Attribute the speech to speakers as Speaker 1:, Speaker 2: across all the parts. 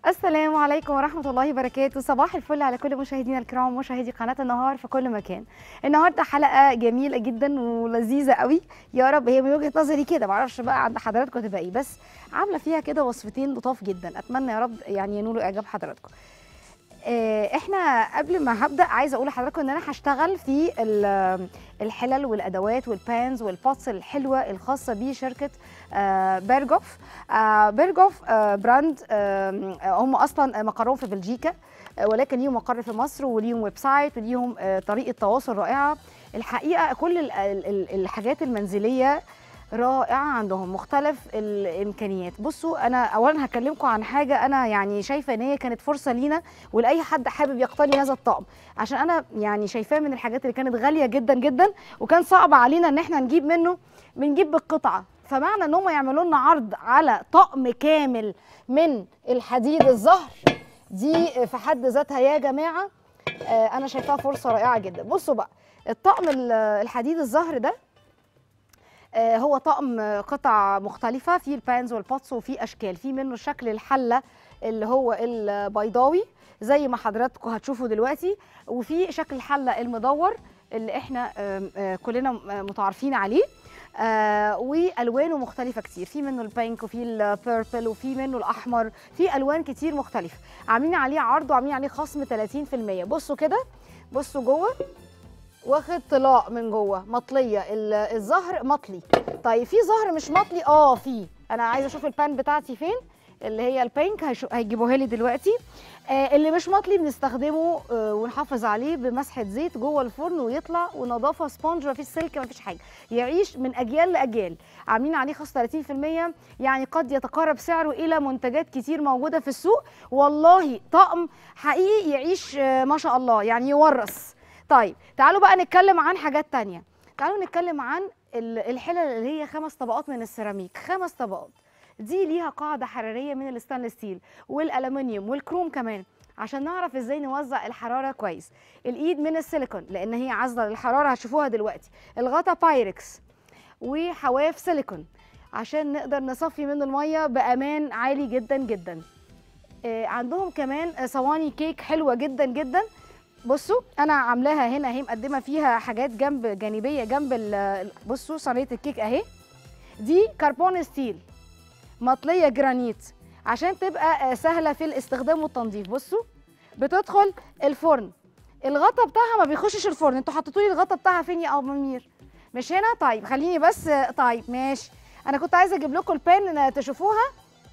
Speaker 1: السلام عليكم ورحمة الله وبركاته صباح الفل على كل مشاهدينا الكرام ومشاهدي قناة النهار في كل مكان النهاردة حلقة جميلة جدا ولذيذة قوي يا رب هي من وجهة نظري كده معرفش بقى عند حضراتكم تبقى ايه بس عاملة فيها كده وصفتين لطاف جدا أتمنى يا رب يعني ينولوا إعجاب حضراتكم آه، احنا قبل ما هبدا عايزه اقول لحضراتكم ان انا هشتغل في ال- الحلل والادوات والبانز والبوتس الحلوه الخاصه بشركه آه، بيرجوف آه، بيرجوف آه، براند آه، هم اصلا مقرهم في بلجيكا آه، ولكن ليهم مقر في مصر وليهم ويب سايت وليهم آه، طريقه تواصل رائعه الحقيقه كل ال- ال- ال- الحاجات المنزليه رائعه عندهم مختلف الامكانيات بصوا انا اولا هكلمكم عن حاجه انا يعني شايفه ان هي كانت فرصه لينا ولاي حد حابب يقتني هذا الطقم عشان انا يعني شايفاه من الحاجات اللي كانت غاليه جدا جدا وكان صعب علينا ان احنا نجيب منه بنجيب بالقطعه فمعنى ان هم يعملوا لنا عرض على طقم كامل من الحديد الزهر دي في حد ذاتها يا جماعه آه، انا شايفاها فرصه رائعه جدا بصوا بقى الطقم ال- الحديد الزهر ده آه، هو طقم آه، قطع مختلفة في البانز والبوتس وفي أشكال في منه شكل الحلة اللي هو البيضاوي زي ما حضراتكم هتشوفوا دلوقتي وفي شكل الحلة المدور اللي احنا آم، آه، كلنا آه، متعارفين عليه آه والوانه مختلفه كتير في منه البينك وفي البيربل وفي منه الاحمر في الوان كتير مختلفه عاملين عليه عرض وعاملين عليه خصم 30% بصوا كده بصوا جوه واخد طلاء من جوه مطليه ال- الزهر مطلي طيب في زهر مش مطلي اه في انا عايزه اشوف البان بتاعتي فين اللي هي البينك هيشو- هيجيبوها لي دلوقتي آه اللي مش مطلي بنستخدمه آه ونحافظ عليه بمسحه زيت جوه الفرن ويطلع ونظافه سبونج مفيش سلك مفيش حاجه يعيش من اجيال لاجيال عاملين عليه خصم 30% يعني قد يتقارب سعره الى منتجات كتير موجوده في السوق والله طقم حقيقي يعيش آه ما شاء الله يعني يورث طيب تعالوا بقى نتكلم عن حاجات تانية تعالوا نتكلم عن ال- الحلل اللي هي خمس طبقات من السيراميك خمس طبقات دي ليها قاعدة حرارية من الستانلس ستيل والألمنيوم والكروم كمان عشان نعرف ازاي نوزع الحرارة كويس الإيد من السيليكون لأن هي عازلة للحرارة هتشوفوها دلوقتي الغطا بايركس وحواف سيليكون عشان نقدر نصفي منه المية بأمان عالي جدا جدا آه، عندهم كمان آه، صواني كيك حلوة جدا جدا بصوا انا عاملاها هنا اهي مقدمه فيها حاجات جنب جانبيه جنب ال- ال- بصوا صينيه الكيك اهي دي كربون ستيل مطليه جرانيت عشان تبقى آه، سهله في الاستخدام والتنظيف بصوا بتدخل الفرن الغطا بتاعها ما بيخشش الفرن انتوا حطيتوا لي الغطا بتاعها فين يا ابو منير مش هنا طيب خليني بس آه، طيب ماشي انا كنت عايزه اجيب لكم البان آه، تشوفوها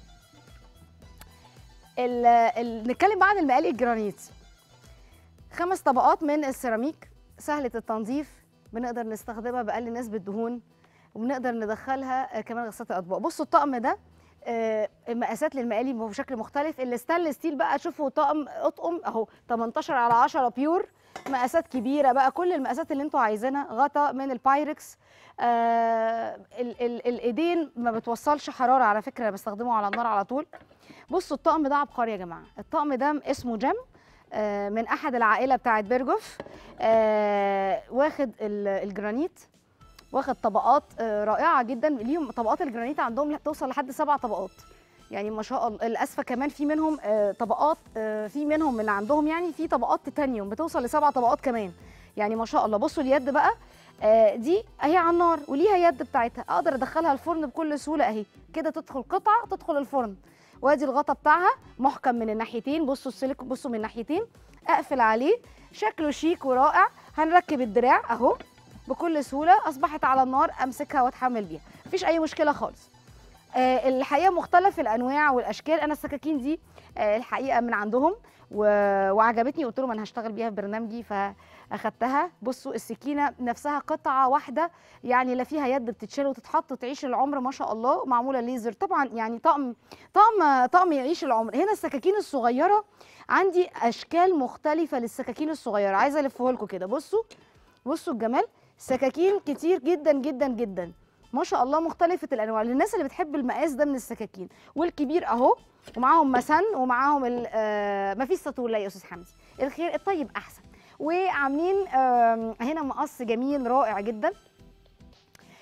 Speaker 1: ال ال نتكلم بقى عن المقالي الجرانيت خمس طبقات من السيراميك سهلة التنظيف بنقدر نستخدمها بأقل نسبة دهون وبنقدر ندخلها آه، كمان غسالة الأطباق بصوا الطقم ده آه، مقاسات للمقالي بشكل مختلف الستانلس ستيل بقى شوفوا طقم اطقم اهو 18 على 10 بيور مقاسات كبيره بقى كل المقاسات اللي انتوا عايزينها غطا من البايركس آه ال ال الايدين ما بتوصلش حراره على فكره أنا بستخدمه على النار على طول بصوا الطقم ده عبقري يا جماعه الطقم ده اسمه جم آه، من احد العائله بتاعت بيرجوف آه، واخد ال- الجرانيت واخد طبقات آه، رائعه جدا ليهم طبقات الجرانيت عندهم بتوصل لحد سبع طبقات يعني ما شاء الله الاسفه كمان في منهم آه، طبقات آه، في منهم من عندهم يعني في طبقات تيتانيوم بتوصل لسبع طبقات كمان يعني ما شاء الله بصوا اليد بقى آه، دي اهي على النار وليها يد بتاعتها اقدر ادخلها الفرن بكل سهوله اهي كده تدخل قطعه تدخل الفرن وادي الغطا بتاعها محكم من الناحيتين بصوا السيليكون بصوا من الناحيتين اقفل عليه شكله شيك ورائع هنركب الدراع اهو بكل سهوله اصبحت على النار امسكها واتحمل بيها مفيش اي مشكله خالص آه الحقيقه مختلف الانواع والاشكال انا السكاكين دي آه الحقيقه من عندهم و... وعجبتني قلت لهم انا هشتغل بيها في برنامجي فاخدتها بصوا السكينه نفسها قطعه واحده يعني لا فيها يد بتتشال وتتحط تعيش العمر ما شاء الله معموله ليزر طبعا يعني طقم طقم طقم يعيش العمر هنا السكاكين الصغيره عندي اشكال مختلفه للسكاكين الصغيره عايزه الفه لكم كده بصوا بصوا الجمال سكاكين كتير جدا جدا جدا ما شاء الله مختلفة الأنواع للناس اللي بتحب المقاس ده من السكاكين والكبير أهو ومعاهم مسن ومعاهم ال- آه مفيش سطور لا يا أستاذ حمدي الخير الطيب أحسن وعاملين آم، هنا مقص جميل رائع جدا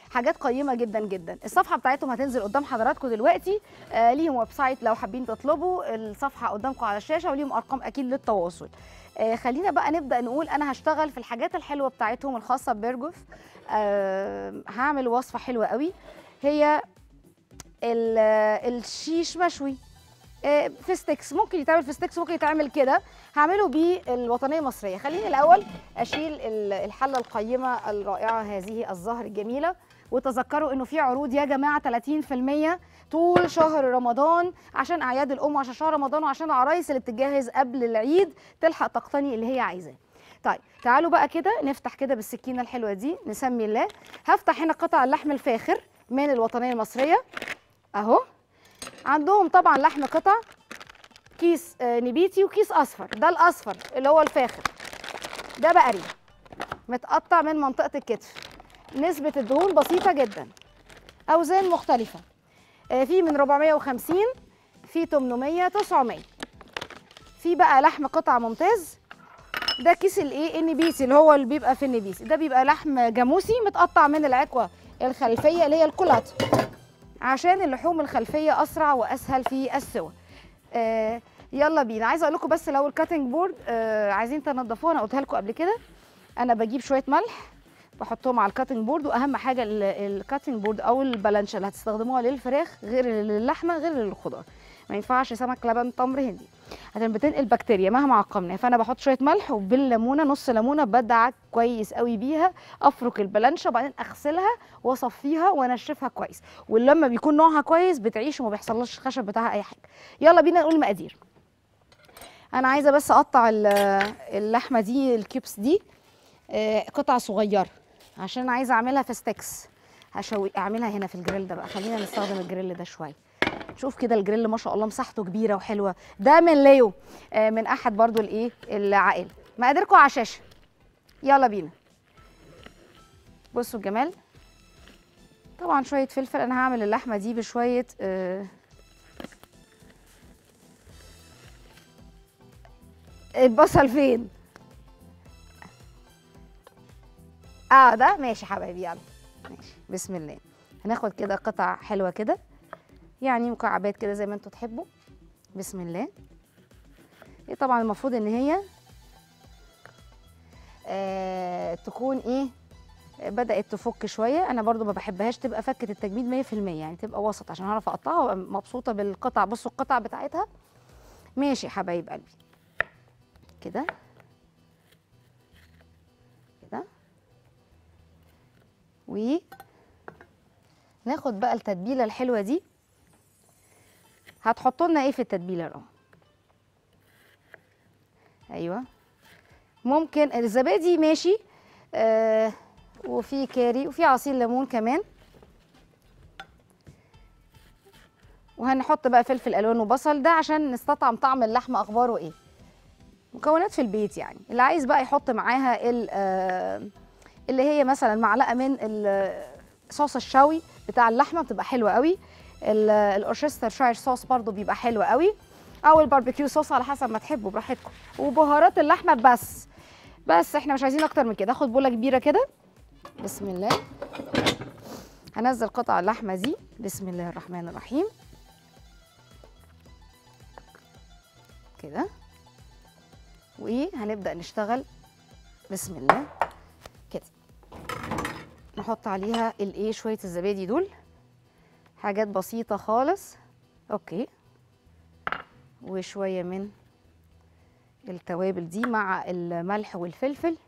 Speaker 1: حاجات قيمه جدا جدا الصفحه بتاعتهم هتنزل قدام حضراتكم دلوقتي آه ليهم ويب سايت لو حابين تطلبوا الصفحه قدامكم على الشاشه وليهم ارقام اكيد للتواصل آه خلينا بقى نبدا نقول انا هشتغل في الحاجات الحلوه بتاعتهم الخاصه ببرجوف آه هعمل وصفه حلوه قوي هي ال- الشيش مشوي آه، في ستيكس ممكن يتعمل في ستيكس ممكن يتعمل كده هعمله بالوطنيه المصريه خليني الاول اشيل ال- الحله القيمه الرائعه هذه الزهر الجميله وتذكروا انه في عروض يا جماعه 30% طول شهر رمضان عشان اعياد الام وعشان شهر رمضان وعشان العرايس اللي بتجهز قبل العيد تلحق تقتني اللي هي عايزاه طيب تعالوا بقى كده نفتح كده بالسكينه الحلوه دي نسمي الله هفتح هنا قطع اللحم الفاخر من الوطنيه المصريه اهو عندهم طبعا لحم قطع كيس آه، نبيتي وكيس اصفر ده الاصفر اللي هو الفاخر ده بقري متقطع من منطقه الكتف نسبه الدهون بسيطه جدا اوزان مختلفه آه، في من 450 في 800 900 في بقى لحم قطع ممتاز ده كيس الايه النبيسي اللي هو اللي بيبقى في النبيسي ده بيبقى لحم جاموسي متقطع من العكوه الخلفيه اللي هي الكولات عشان اللحوم الخلفيه اسرع واسهل في السوى آه يلا بينا عايزه اقول لكم بس لو الكاتنج بورد آه عايزين تنضفوها انا قلتها لكم قبل كده انا بجيب شويه ملح بحطهم على الكاتنج بورد واهم حاجه ال- الكاتنج بورد او البلانشه اللي هتستخدموها للفراخ غير للحمه غير للخضار ما ينفعش سمك لبن تمر هندي عشان بتنقل بكتيريا مهما عقمنا فانا بحط شويه ملح وبالليمونه نص ليمونه بدعك كويس قوي بيها افرك البلانشه وبعدين اغسلها واصفيها وانشفها كويس ولما بيكون نوعها كويس بتعيش وما بيحصلش الخشب بتاعها اي حاجه يلا بينا نقول المقادير انا عايزه بس اقطع ال- اللحمه دي الكيوبس دي آه، قطع صغيره عشان انا عايزه اعملها في ستيكس هشوي اعملها هنا في الجريل ده بقى خلينا نستخدم الجريل ده شويه شوف كده الجريل ما شاء الله مساحته كبيره وحلوه ده من ليو آه، من احد برضو الايه العائله مقاديركم على الشاشه يلا بينا بصوا الجمال طبعا شويه فلفل انا هعمل اللحمه دي بشويه آه، البصل فين اه ده ماشي حبايبي يلا ماشي بسم الله هناخد كده قطع حلوه كده يعني مكعبات كده زي ما انتوا تحبوا بسم الله دي طبعا المفروض ان هي آه تكون ايه بدأت تفك شوية أنا برضو ما بحبهاش تبقى فكة التجميد 100% يعني تبقى وسط عشان أعرف أقطعها وأبقى مبسوطة بالقطع بصوا القطع بتاعتها ماشي يا حبايب قلبي كده كده و ناخد بقى التتبيلة الحلوة دي هتحطوا لنا ايه في التتبيلة اهو ايوه ممكن الزبادي ماشي آه وفي كاري وفي عصير ليمون كمان وهنحط بقى فلفل الوان وبصل ده عشان نستطعم طعم اللحمه اخباره ايه مكونات في البيت يعني اللي عايز بقى يحط معاها ال- آه، اللي هي مثلا معلقه من ال- صوص الشوي بتاع اللحمه بتبقى حلوه قوي ال- الاورشستر شاير صوص برضو بيبقى حلو قوي او الباربيكيو صوص على حسب ما تحبوا براحتكم وبهارات اللحمه بس بس احنا مش عايزين اكتر من كده اخد بوله كبيره كده بسم الله هنزل قطع اللحمه دي بسم الله الرحمن الرحيم كده وهنبدا نشتغل بسم الله كده نحط عليها الايه شويه الزبادي دول حاجات بسيطه خالص اوكي وشويه من التوابل دي مع الملح والفلفل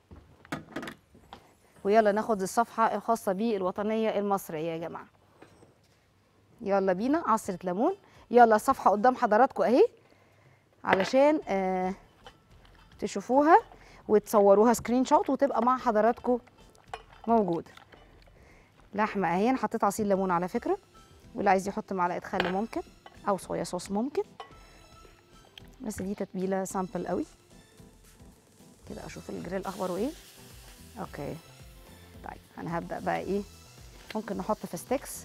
Speaker 1: ويلا ناخد الصفحه الخاصه بالوطنيه المصريه يا جماعه يلا بينا عصره ليمون يلا الصفحه قدام حضراتكم اهي علشان آه تشوفوها وتصوروها سكرين شوت وتبقى مع حضراتكم موجوده لحمه اهي انا حطيت عصير ليمون على فكره واللي عايز يحط معلقه خل ممكن او صويا صوص ممكن بس دي تتبيله سامبل قوي كده اشوف الجريل اخباره ايه اوكي طيب انا هبدا بقى ايه ممكن نحط في ستيكس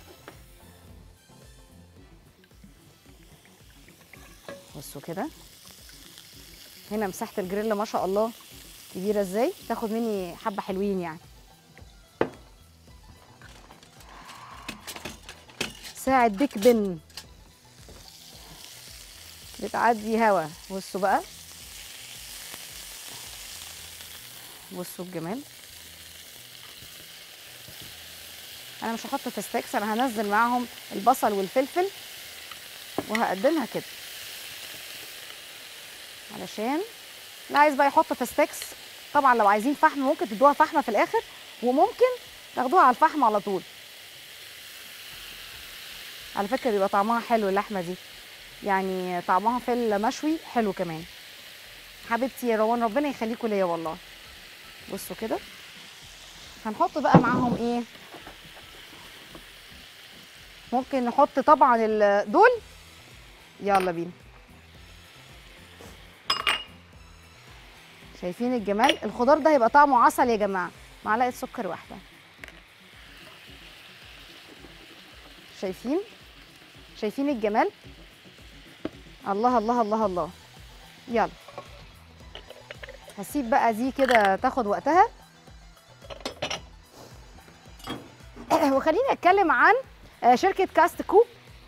Speaker 1: بصوا كده هنا مساحه الجريل ما شاء الله كبيره ازاي تاخد مني حبه حلوين يعني ساعة بيك بن بتعدي هوا بصوا بقى بصوا الجمال انا مش هحط في ستيكس انا هنزل معاهم البصل والفلفل وهقدمها كده علشان اللي عايز بقى يحط في ستيكس طبعا لو عايزين فحم ممكن تدوها فحمه في الاخر وممكن تاخدوها على الفحم على طول على فكره بيبقى طعمها حلو اللحمه دي يعني طعمها في المشوي حلو كمان حبيبتي يا روان ربنا يخليكوا ليا والله بصوا كده هنحط بقى معاهم ايه ممكن نحط طبعا ال- دول يلا بينا شايفين الجمال الخضار ده هيبقى طعمه عسل يا جماعه معلقه سكر واحده شايفين شايفين الجمال الله الله الله الله يلا هسيب بقى دي كده تاخد وقتها وخليني اتكلم عن آه، شركه كاستكو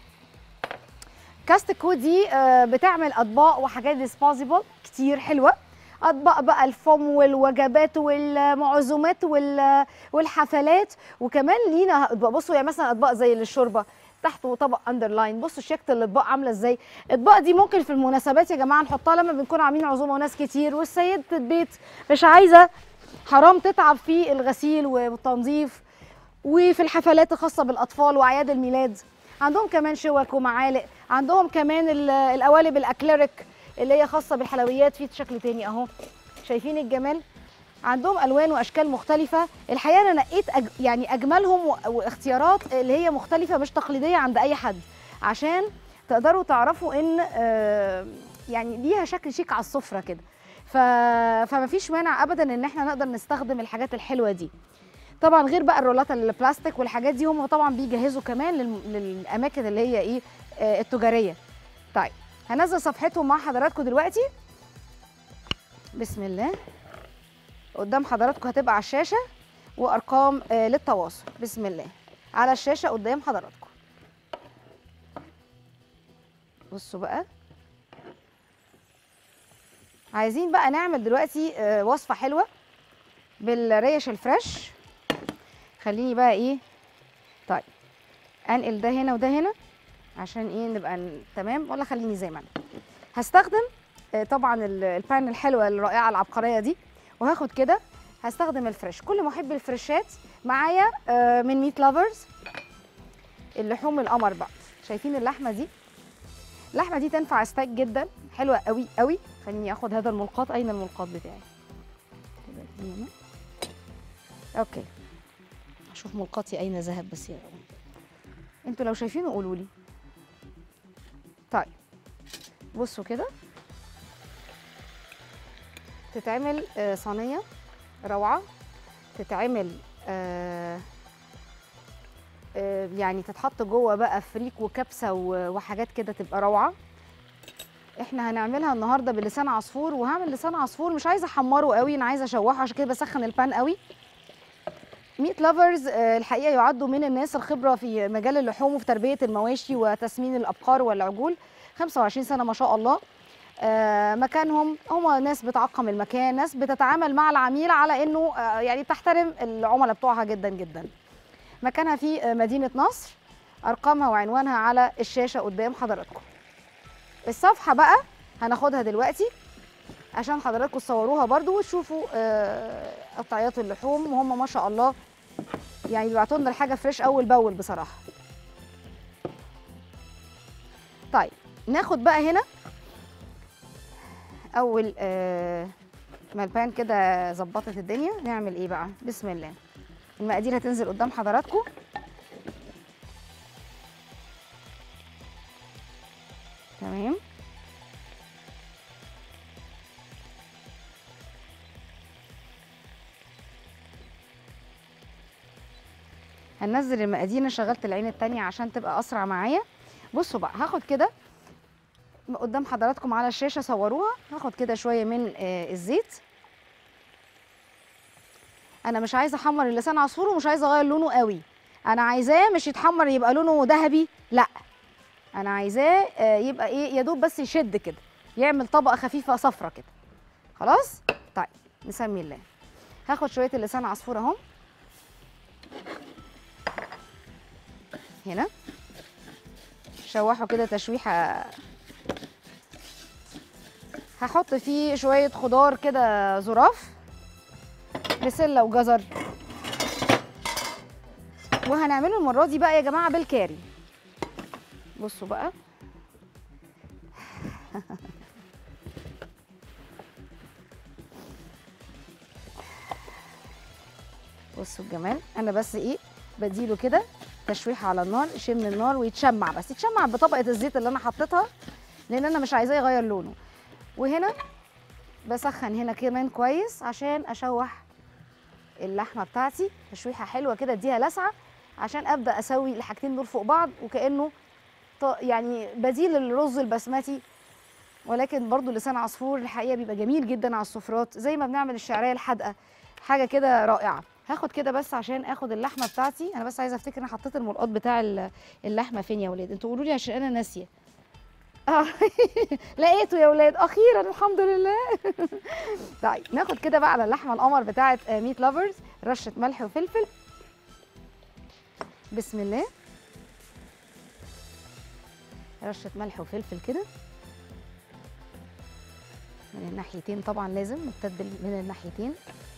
Speaker 1: كاستكو دي آه، بتعمل اطباق وحاجات ديسبوزيبل كتير حلوه اطباق بقى الفم والوجبات والمعزومات وال- والحفلات وكمان لينا اطباق بصوا يعني مثلا اطباق زي الشوربه تحته طبق اندرلاين بصوا شيكه الاطباق عامله ازاي الاطباق دي ممكن في المناسبات يا جماعه نحطها لما بنكون عاملين عزومه وناس كتير والسيدة البيت مش عايزه حرام تتعب في الغسيل والتنظيف وفي الحفلات الخاصه بالاطفال واعياد الميلاد عندهم كمان شوك ومعالق عندهم كمان ال- القوالب الاكليريك اللي هي خاصه بالحلويات في شكل تاني اهو شايفين الجمال عندهم الوان واشكال مختلفه الحقيقه انا نقيت أج... يعني اجملهم و... واختيارات اللي هي مختلفه مش تقليديه عند اي حد عشان تقدروا تعرفوا ان آه، يعني ليها شكل شيك على السفره كده ف... فما فيش مانع ابدا ان احنا نقدر نستخدم الحاجات الحلوه دي طبعا غير بقى الرولات البلاستيك والحاجات دي هم طبعا بيجهزوا كمان للم... للاماكن اللي هي ايه آه، التجاريه طيب هنزل صفحتهم مع حضراتكم دلوقتي بسم الله قدام حضراتكم هتبقى على الشاشه وارقام آه، للتواصل بسم الله على الشاشه قدام حضراتكم بصوا بقى عايزين بقى نعمل دلوقتي آه، وصفه حلوه بالريش الفريش خليني بقى ايه طيب انقل ده هنا وده هنا عشان ايه نبقى ن- تمام ولا خليني زي ما انا هستخدم آه، طبعا ال- البان الحلوه الرائعه العبقريه دي وهاخد كده هستخدم الفريش كل محبي الفريشات معايا آه، من ميت لافرز اللحوم القمر بقى شايفين اللحمه دي اللحمه دي تنفع ستيك جدا حلوه قوي قوي خليني اخد هذا الملقاط اين الملقاط بتاعي كده دي هنا. اوكي اشوف ملقاطي اين ذهب بس يا رب انتوا لو شايفينه قولوا لي طيب بصوا كده تتعمل آه، صينيه روعه تتعمل آه، آه، يعني تتحط جوه بقى فريك وكبسه و- وحاجات كده تبقى روعه احنا هنعملها النهارده بلسان عصفور وهعمل لسان عصفور مش عايزه احمره قوي انا عايزه اشوحه عشان كده بسخن البان قوي ميت لافرز الحقيقه يعدوا من الناس الخبره في مجال اللحوم وفي تربيه المواشي وتسمين الابقار والعجول 25 سنه ما شاء الله آه، مكانهم هم ناس بتعقم المكان ناس بتتعامل مع العميل على انه آه، يعني تحترم العملاء بتوعها جدا جدا مكانها في آه، مدينه نصر ارقامها وعنوانها على الشاشه قدام حضراتكم الصفحه بقى هناخدها دلوقتي عشان حضراتكم تصوروها برضو وتشوفوا آه، قطعيات اللحوم وهم ما شاء الله يعني بيبعتوا لنا الحاجه فريش اول باول بصراحه طيب ناخد بقى هنا اول آه، ما البان كده ظبطت الدنيا نعمل ايه بقى بسم الله المقادير هتنزل قدام حضراتكم تمام هننزل المقادير انا شغلت العين التانية عشان تبقى اسرع معايا بصوا بقى هاخد كده قدام حضراتكم على الشاشه صوروها هاخد كده شويه من آه، الزيت انا مش عايزه احمر اللسان عصفور ومش عايزه اغير لونه قوي انا عايزاه مش يتحمر يبقى لونه ذهبي لا انا عايزاه آه، يبقى ايه يا دوب بس يشد كده يعمل طبقه خفيفه صفرة كده خلاص طيب نسمي الله هاخد شويه اللسان عصفور اهو هنا شوحه كده تشويحه هحط فيه شويه خضار كده ظراف بسله وجزر وهنعمله المره دي بقى يا جماعه بالكاري بصوا بقى بصوا الجمال انا بس ايه بديله كده تشويحه على النار يشم النار ويتشمع بس يتشمع بطبقه الزيت اللي انا حطيتها لان انا مش عايزاه يغير لونه وهنا بسخن هنا كمان كويس عشان اشوح اللحمه بتاعتي تشويحه حلوه كده اديها لسعه عشان ابدا اسوي الحاجتين دول فوق بعض وكانه ط- يعني بديل الرز البسمتي ولكن برضو لسان عصفور الحقيقه بيبقى جميل جدا على السفرات زي ما بنعمل الشعريه الحادقه حاجه كده رائعه هاخد كده بس عشان اخد اللحمه بتاعتي انا بس عايزه افتكر انا حطيت الملقاط بتاع ال- اللحمه فين يا ولاد انتوا قولوا لي عشان انا ناسيه آه، لقيته يا ولاد اخيرا الحمد لله طيب ناخد كده بقى على اللحمه القمر بتاعه ميت لافرز رشه ملح وفلفل بسم الله رشه ملح وفلفل كده من الناحيتين طبعا لازم نتبل من الناحيتين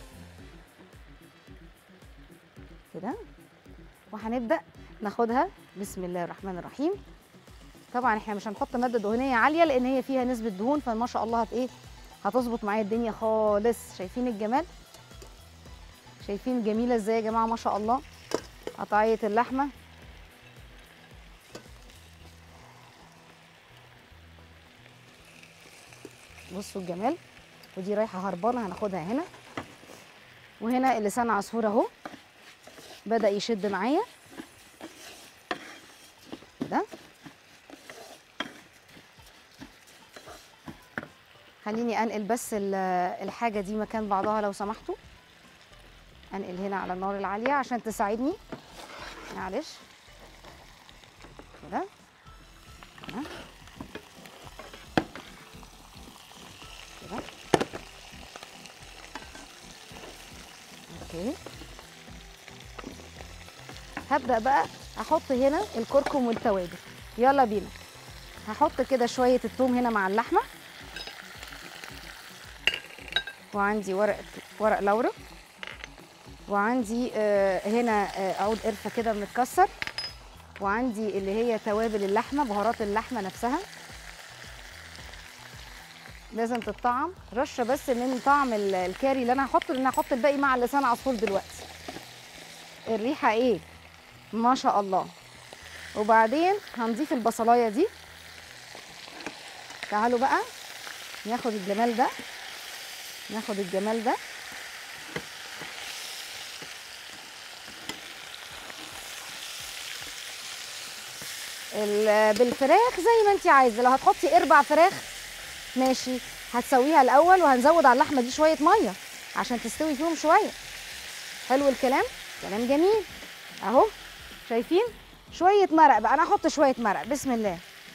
Speaker 1: كده وهنبدا ناخدها بسم الله الرحمن الرحيم طبعا احنا مش هنحط ماده دهنيه عاليه لان هي فيها نسبه دهون فما شاء الله هت ايه هتظبط معايا الدنيا خالص شايفين الجمال شايفين جميله ازاي يا جماعه ما شاء الله قطعيه اللحمه بصوا الجمال ودي رايحه هربانه هناخدها هنا وهنا اللسان عصفور اهو بدا يشد معايا ده خليني انقل بس ال- الحاجه دي مكان بعضها لو سمحتوا انقل هنا على النار العاليه عشان تساعدني معلش كده كده كده اوكي هبدا بقى احط هنا الكركم والتوابل يلا بينا هحط كده شويه الثوم هنا مع اللحمه وعندي ورق ورق لورا وعندي آه، هنا آه، عود قرفه كده متكسر وعندي اللي هي توابل اللحمه بهارات اللحمه نفسها لازم تتطعم رشه بس من طعم ال- الكاري اللي انا هحطه لان هحط الباقي مع لسان عصفور دلوقتي الريحه ايه ما شاء الله وبعدين هنضيف البصلايه دي تعالوا بقى ناخد الجمال ده ناخد الجمال ده ال- بالفراخ زي ما انت عايزه لو هتحطي اربع فراخ ماشي هتسويها الاول وهنزود على اللحمه دي شويه ميه عشان تستوي فيهم شويه حلو الكلام كلام جميل اهو شايفين شويه مرق بقى انا هحط شويه مرق بسم الله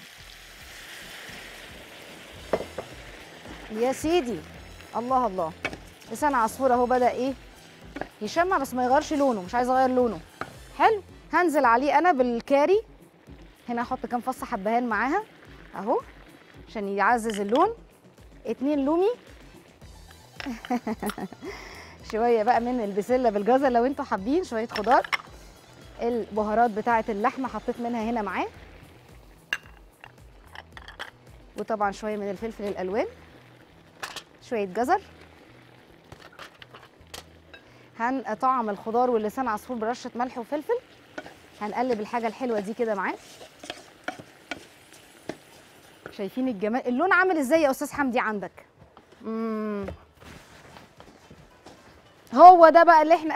Speaker 1: يا سيدي الله الله لسان عصفور اهو بدا ايه يشمع بس ما يغيرش لونه مش عايزه اغير لونه حلو هنزل عليه انا بالكاري هنا احط كام فص حبهان معاها اهو عشان يعزز اللون اتنين لومي شويه بقى من البسله بالجزر لو انتوا حابين شويه خضار البهارات بتاعه اللحمه حطيت منها هنا معاه وطبعا شويه من الفلفل الالوان شويه جزر هنطعم الخضار واللسان عصفور برشه ملح وفلفل هنقلب الحاجه الحلوه دي كده معاه شايفين الجمال اللون عامل ازاي يا استاذ حمدي عندك مم. هو ده بقى اللي احنا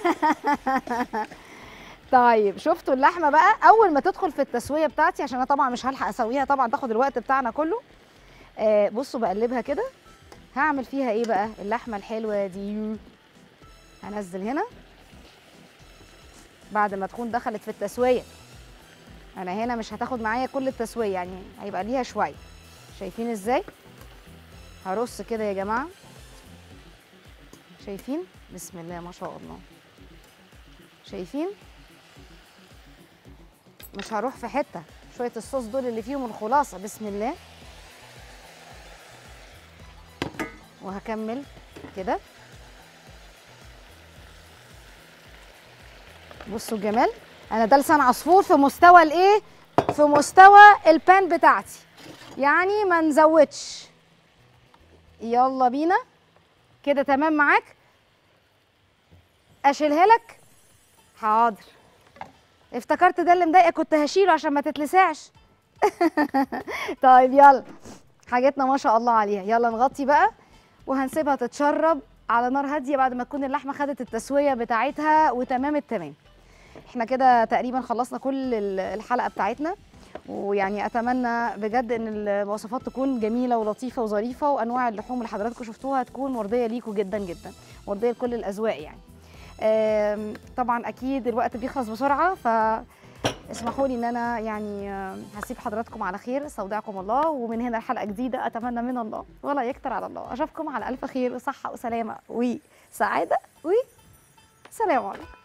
Speaker 1: طيب شفتوا اللحمه بقى اول ما تدخل في التسويه بتاعتي عشان انا طبعا مش هلحق اسويها طبعا تاخد الوقت بتاعنا كله آه بصوا بقلبها كده هعمل فيها ايه بقى اللحمه الحلوه دي هنزل هنا بعد ما تكون دخلت في التسويه انا هنا مش هتاخد معايا كل التسويه يعني هيبقى ليها شويه شايفين ازاي هرص كده يا جماعه شايفين بسم الله ما شاء الله شايفين مش هروح في حته شويه الصوص دول اللي فيهم الخلاصه بسم الله وهكمل كده بصوا الجمال انا ده لسان عصفور في مستوى الايه في مستوى البان بتاعتي يعني ما نزودش يلا بينا كده تمام معاك اشيلها لك حاضر افتكرت ده اللي مضايقك كنت هشيله عشان ما تتلسعش طيب يلا حاجتنا ما شاء الله عليها يلا نغطي بقى وهنسيبها تتشرب على نار هاديه بعد ما تكون اللحمه خدت التسويه بتاعتها وتمام التمام احنا كده تقريبا خلصنا كل ال- الحلقه بتاعتنا ويعني اتمنى بجد ان الوصفات تكون جميله ولطيفه وظريفه وانواع اللحوم اللي حضراتكم شفتوها تكون مرضيه ليكم جدا جدا مرضيه لكل الاذواق يعني آم، طبعا اكيد الوقت بيخلص بسرعه ف اسمحوا لي ان انا يعني آم، هسيب حضراتكم على خير استودعكم الله ومن هنا الحلقه جديده اتمنى من الله ولا يكتر على الله اشوفكم على الف خير وصحه وسلامه وسعاده وسلام عليكم